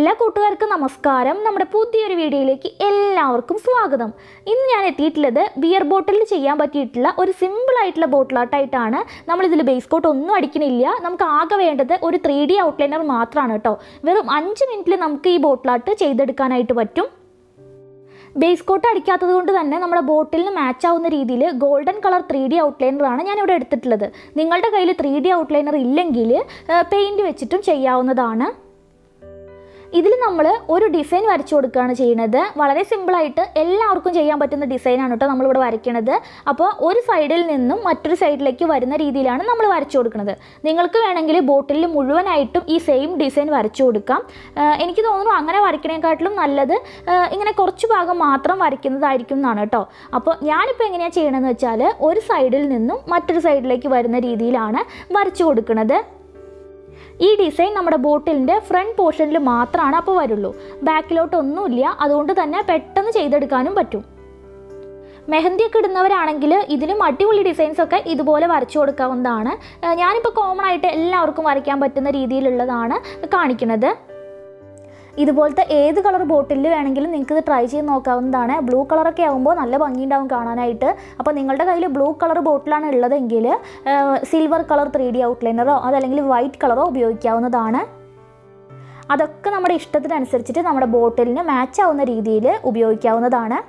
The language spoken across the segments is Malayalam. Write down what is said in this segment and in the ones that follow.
എല്ലാ കൂട്ടുകാർക്കും നമസ്കാരം നമ്മുടെ പുതിയൊരു വീഡിയോയിലേക്ക് എല്ലാവർക്കും സ്വാഗതം ഇന്ന് ഞാൻ എത്തിയിട്ടുള്ളത് ബിയർ ബോട്ടിലിൽ ചെയ്യാൻ പറ്റിയിട്ടുള്ള ഒരു സിമ്പിൾ ആയിട്ടുള്ള ബോട്ടിലാട്ടായിട്ടാണ് നമ്മളിതിൽ ബേസ് കോട്ട് ഒന്നും അടിക്കുന്നില്ല നമുക്ക് ആകെ വേണ്ടത് ഒരു ത്രീ ഡി ഔട്ട്ലൈനർ മാത്രമാണ് കേട്ടോ വെറും അഞ്ച് മിനിറ്റിൽ നമുക്ക് ഈ ബോട്ടിലാട്ട് ചെയ്തെടുക്കാനായിട്ട് പറ്റും ബേസ് കോട്ട് അടിക്കാത്തത് കൊണ്ട് തന്നെ നമ്മുടെ ബോട്ടിലിന് മാച്ച് ആവുന്ന രീതിയിൽ ഗോൾഡൻ കളർ ത്രീ ഡി ഔട്ട്ലൈനറാണ് ഞാനിവിടെ എടുത്തിട്ടുള്ളത് നിങ്ങളുടെ കയ്യിൽ ത്രീ ഡി ഔട്ട്ലൈനർ ഇല്ലെങ്കിൽ പെയിൻറ് വെച്ചിട്ടും ചെയ്യാവുന്നതാണ് ഇതിൽ നമ്മൾ ഒരു ഡിസൈൻ വരച്ചു കൊടുക്കുകയാണ് ചെയ്യുന്നത് വളരെ സിമ്പിളായിട്ട് എല്ലാവർക്കും ചെയ്യാൻ പറ്റുന്ന ഡിസൈനാണ് കേട്ടോ നമ്മളിവിടെ വരയ്ക്കുന്നത് അപ്പോൾ ഒരു സൈഡിൽ നിന്നും മറ്റൊരു സൈഡിലേക്ക് വരുന്ന രീതിയിലാണ് നമ്മൾ വരച്ചു കൊടുക്കുന്നത് നിങ്ങൾക്ക് വേണമെങ്കിൽ ബോട്ടിലിൽ മുഴുവനായിട്ടും ഈ സെയിം ഡിസൈൻ വരച്ചു കൊടുക്കാം ആഹ് എനിക്ക് തോന്നുന്നു അങ്ങനെ വരയ്ക്കണേക്കാട്ടിലും നല്ലത് ആഹ് ഇങ്ങനെ കുറച്ച് ഭാഗം മാത്രം വരയ്ക്കുന്നതായിരിക്കും എന്നാണ് കേട്ടോ അപ്പോൾ ഞാനിപ്പോൾ എങ്ങനെയാണ് ചെയ്യണമെന്ന് വെച്ചാൽ ഒരു സൈഡിൽ നിന്നും മറ്റൊരു സൈഡിലേക്ക് വരുന്ന രീതിയിലാണ് വരച്ചു കൊടുക്കുന്നത് ഈ ഡിസൈൻ നമ്മുടെ ബോട്ടിലിൻ്റെ ഫ്രണ്ട് പോർഷനിൽ മാത്രമാണ് അപ്പോൾ വരുള്ളൂ ബാക്കിലോട്ടൊന്നുമില്ല അതുകൊണ്ട് തന്നെ പെട്ടെന്ന് ചെയ്തെടുക്കാനും പറ്റും മെഹന്തിയൊക്കെ ഇടുന്നവരാണെങ്കിൽ ഇതിലും അടിപൊളി ഡിസൈൻസ് ഒക്കെ ഇതുപോലെ വരച്ചു കൊടുക്കാവുന്നതാണ് ഏഹ് ഞാനിപ്പോൾ കോമൺ ആയിട്ട് എല്ലാവർക്കും വരയ്ക്കാൻ പറ്റുന്ന രീതിയിലുള്ളതാണ് കാണിക്കുന്നത് ഇതുപോലത്തെ ഏത് കളർ ബോട്ടിലിൽ വേണമെങ്കിലും നിങ്ങൾക്ക് ഇത് ട്രൈ ചെയ്ത് നോക്കാവുന്നതാണ് ബ്ലൂ കളറൊക്കെ ആകുമ്പോൾ നല്ല ഭംഗിയുണ്ടാവും കാണാനായിട്ട് അപ്പോൾ നിങ്ങളുടെ കയ്യിൽ ബ്ലൂ കളർ ബോട്ടിലാണ് ഉള്ളതെങ്കിൽ സിൽവർ കളർ ത്രീ ഡി ഔട്ട്ലൈനറോ അതല്ലെങ്കിൽ വൈറ്റ് കളറോ ഉപയോഗിക്കാവുന്നതാണ് അതൊക്കെ നമ്മുടെ ഇഷ്ടത്തിനനുസരിച്ചിട്ട് നമ്മുടെ ബോട്ടിലിന് മാച്ച് ആവുന്ന രീതിയിൽ ഉപയോഗിക്കാവുന്നതാണ്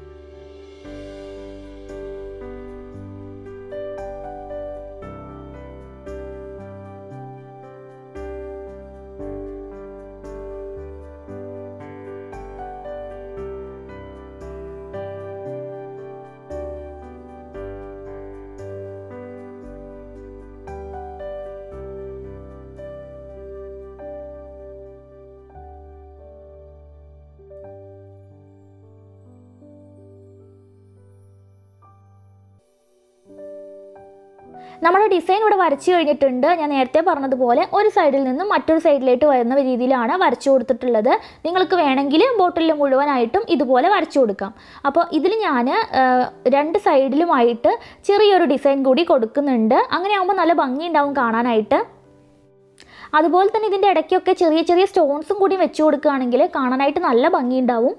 നമ്മുടെ ഡിസൈൻ ഇവിടെ വരച്ചു കഴിഞ്ഞിട്ടുണ്ട് ഞാൻ നേരത്തെ പറഞ്ഞതുപോലെ ഒരു സൈഡിൽ നിന്നും മറ്റൊരു സൈഡിലേക്ക് വരുന്ന രീതിയിലാണ് വരച്ചു കൊടുത്തിട്ടുള്ളത് നിങ്ങൾക്ക് വേണമെങ്കിൽ ബോട്ടിൽ മുഴുവനായിട്ടും ഇതുപോലെ വരച്ചു കൊടുക്കാം അപ്പോൾ ഇതിൽ ഞാൻ രണ്ട് സൈഡിലുമായിട്ട് ചെറിയൊരു ഡിസൈൻ കൂടി കൊടുക്കുന്നുണ്ട് അങ്ങനെ ആകുമ്പോൾ നല്ല ഭംഗി ഉണ്ടാവും കാണാനായിട്ട് അതുപോലെ തന്നെ ഇതിൻ്റെ ഇടയ്ക്കൊക്കെ ചെറിയ ചെറിയ സ്റ്റോൺസും കൂടി വെച്ചു കൊടുക്കുകയാണെങ്കിൽ കാണാനായിട്ട് നല്ല ഭംഗി ഉണ്ടാവും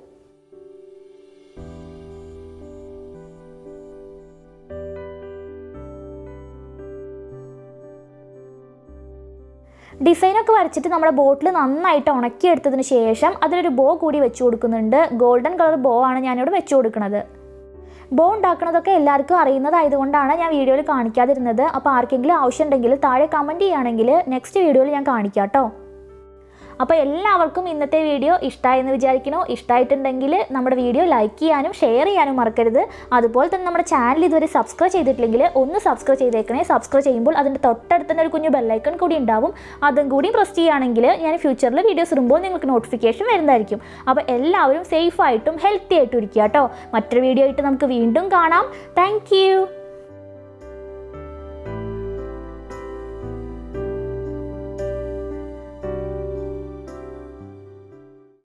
ഡിസൈനൊക്കെ വരച്ചിട്ട് നമ്മുടെ ബോട്ടിൽ നന്നായിട്ട് ഉണക്കിയെടുത്തതിന് ശേഷം അതിലൊരു ബോ കൂടി വെച്ച് കൊടുക്കുന്നുണ്ട് ഗോൾഡൻ കളർ ബോ ആണ് ഞാനിവിടെ വെച്ച് കൊടുക്കുന്നത് ബോ ഉണ്ടാക്കുന്നതൊക്കെ എല്ലാവർക്കും അറിയുന്നതായതുകൊണ്ടാണ് ഞാൻ വീഡിയോയിൽ കാണിക്കാതിരുന്നത് അപ്പോൾ ആർക്കെങ്കിലും ആവശ്യമുണ്ടെങ്കിൽ താഴെ കമൻറ്റ് ചെയ്യുകയാണെങ്കിൽ നെക്സ്റ്റ് വീഡിയോയിൽ ഞാൻ കാണിക്കാം കേട്ടോ അപ്പോൾ എല്ലാവർക്കും ഇന്നത്തെ വീഡിയോ ഇഷ്ടമായെന്ന് വിചാരിക്കണോ ഇഷ്ടമായിട്ടുണ്ടെങ്കിൽ നമ്മുടെ വീഡിയോ ലൈക്ക് ചെയ്യാനും ഷെയർ ചെയ്യാനും മറക്കരുത് അതുപോലെ തന്നെ നമ്മുടെ ചാനൽ ഇതുവരെ സബ്സ്ക്രൈബ് ചെയ്തിട്ടില്ലെങ്കിൽ ഒന്ന് സബ്സ്ക്രൈബ് ചെയ്തേക്കണേ സബ്സ്ക്രൈബ് ചെയ്യുമ്പോൾ അതിൻ്റെ തൊട്ടടുത്ത് തന്നെ ഒരു കുഞ്ഞു ബെല്ലൈക്കൺ കൂടി ഉണ്ടാവും അതും കൂടി പ്രസ് ചെയ്യുകയാണെങ്കിൽ ഞാൻ ഫ്യൂച്ചറിൽ വീഡിയോസ് ഇടുമ്പോൾ നിങ്ങൾക്ക് നോട്ടിഫിക്കേഷൻ വരുന്നതായിരിക്കും അപ്പോൾ എല്ലാവരും സേഫായിട്ടും ഹെൽത്തി ആയിട്ടും ഇരിക്കുക കേട്ടോ മറ്റൊരു വീഡിയോ ആയിട്ട് നമുക്ക് വീണ്ടും കാണാം താങ്ക്